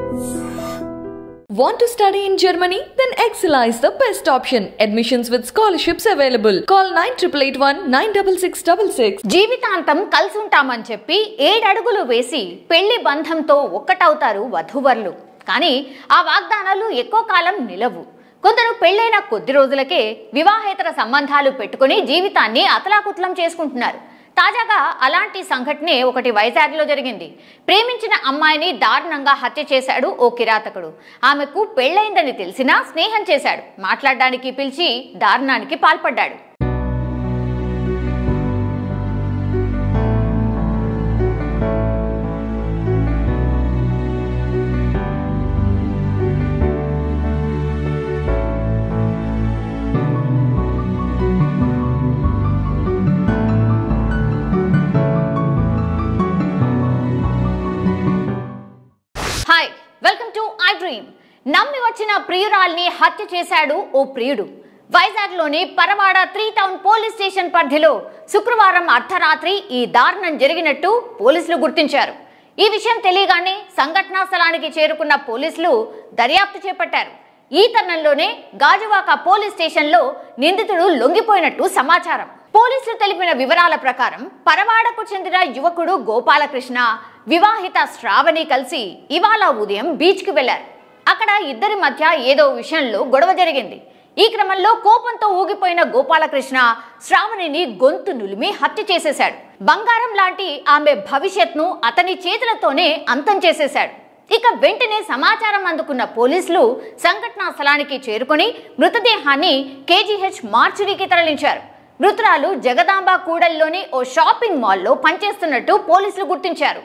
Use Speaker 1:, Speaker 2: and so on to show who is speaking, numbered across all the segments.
Speaker 1: Want to study in Germany? Then Excella is the best option. Admissions with scholarships available. Call 9881 96666.
Speaker 2: జీవితాంతం కలిసుంటామని చెప్పి ఏడడుగులు వేసి పెళ్లి బంధంతో ఒక్కటవుతారు వధూవరులు కానీ ఆ వాగ్దానాలు ఎక్కువ కాలం నిలవు కొందరు పెళ్ళైన కొద్ది రోజులకే వివాహేతర సంబంధాలు పెట్టుకుని జీవితాన్ని అతలాకుతలం చేసుకుంటున్నారు తాజాగా అలాంటి సంఘటనే ఒకటి వైజాగ్లో జరిగింది ప్రేమించిన అమ్మాయిని దారుణంగా హత్య చేశాడు ఓ కిరాతకుడు ఆమెకు పెళ్ళైందని తెలిసినా స్నేహం చేశాడు మాట్లాడడానికి పిలిచి దారుణానికి పాల్పడ్డాడు hi welcome to I dream నమ్మి వచ్చిన ప్రియురాల్ని హత్య చేశాడు ఓ ప్రియుడు వైజాగ్లోని పరవాడ త్రీ టౌన్ పోలీస్ స్టేషన్ పరిధిలో శుక్రవారం అర్ధరాత్రి ఈ దారుణం జరిగినట్టు పోలీసులు గుర్తించారు ఈ విషయం తెలియగానే సంఘటనా స్థలానికి చేరుకున్న పోలీసులు దర్యాప్తు చేపట్టారు ఈ తరుణంలోనే గాజువాక పోలీస్ స్టేషన్లో నిందితుడు లొంగిపోయినట్టు సమాచారం పోలీసులు తెలిపిన వివరాల ప్రకారం పరవాడకు చెందిన యువకుడు గోపాలకృష్ణ వివాహిత శ్రావణి కలిసి ఇవాళ ఉదయం బీచ్కి వెళ్లారు అక్కడ ఇద్దరి మధ్య ఏదో విషయంలో గొడవ జరిగింది ఈ క్రమంలో కోపంతో ఊగిపోయిన గోపాలకృష్ణ శ్రావణిని గొంతు నులిమి హత్య చేసేశాడు బంగారం లాంటి ఆమె భవిష్యత్ను అతని చేతులతోనే అంతం చేసేశాడు ఇక వెంటనే సమాచారం అందుకున్న పోలీసులు సంఘటనా స్థలానికి చేరుకొని మృతదేహాన్ని కేజీహెచ్ మార్చురీకి తరలించారు మృతురాలు జగదాంబ కూడల్లోని ఓ షాపింగ్ మాల్లో పనిచేస్తున్నట్టు పోలీసులు గుర్తించారు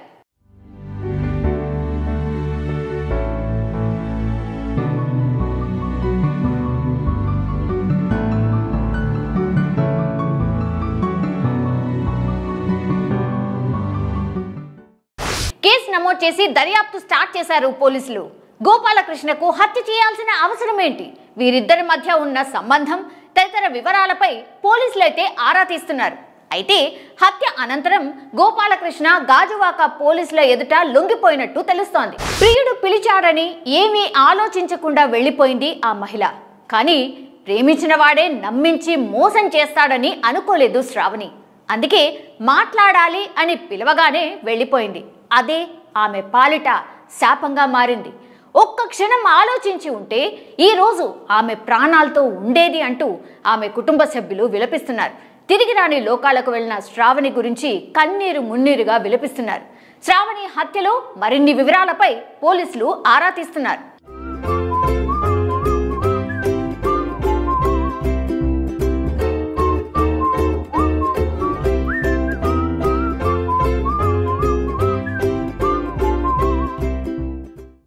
Speaker 2: కేసు నమోదు చేసి దర్యాప్తు స్టార్ట్ చేశారు పోలీసులు గోపాలకృష్ణకు హత్య చేయాల్సిన అవసరం ఏంటి వీరిద్దరి మధ్య ఉన్న సంబంధం తదితర వివరాలపై పోలీసులైతే ఆరా తీస్తున్నారు అయితే హత్య అనంతరం గోపాలకృష్ణ గాజువాక పోలీసుల ఎదుట లొంగిపోయినట్టు తెలుస్తోంది ప్రియుడు పిలిచాడని ఏమీ ఆలోచించకుండా వెళ్ళిపోయింది ఆ మహిళ కానీ ప్రేమించిన వాడే నమ్మించి మోసం చేస్తాడని అనుకోలేదు శ్రావణి అందుకే మాట్లాడాలి అని పిలవగానే వెళ్ళిపోయింది అదే ఆమె పాలిట శాపంగా మారింది ఒక్క క్షణం ఆలోచించి ఉంటే ఈ రోజు ఆమె ప్రాణాలతో ఉండేది అంటూ ఆమె కుటుంబ సభ్యులు విలపిస్తున్నారు తిరిగి రాని లోకాలకు వెళ్లిన శ్రావణి గురించి కన్నీరు మున్నీరుగా విలపిస్తున్నారు శ్రావణి హత్యలో మరిన్ని వివరాలపై పోలీసులు ఆరా తీస్తున్నారు